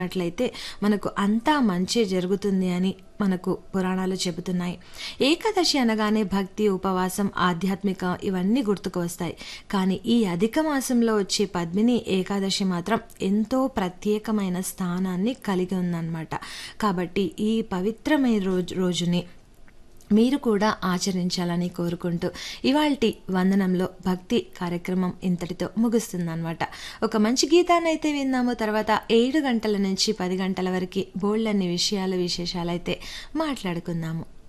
అట్లయితే మనకు అంతా మంచి జరుగుతుంది అని మనకు పురాణాలు చెబుతున్నాయి ఏకాదశి అనగానే భక్తి ఉపవాసం ఆధ్యాత్మిక ఇవన్నీ గుర్తుకు వస్తాయి కానీ ఈ అధిక మాసంలో వచ్చే పద్మిని ఏకాదశి మాత్రం ఎంతో ప్రత్యేకమైన స్థానాన్ని కలిగి ఉందన్నమాట కాబట్టి ఈ పవిత్రమైన రోజు రోజుని మీరు కూడా ఆచరించాలని కోరుకుంటూ ఇవాల్టి వందనంలో భక్తి కార్యక్రమం ఇంతటితో ముగుస్తుందన్నమాట ఒక మంచి గీతాన్ని అయితే విన్నాము తర్వాత ఏడు గంటల నుంచి పది గంటల వరకు బోల్డన్ని విషయాలు విశేషాలైతే మాట్లాడుకుందాము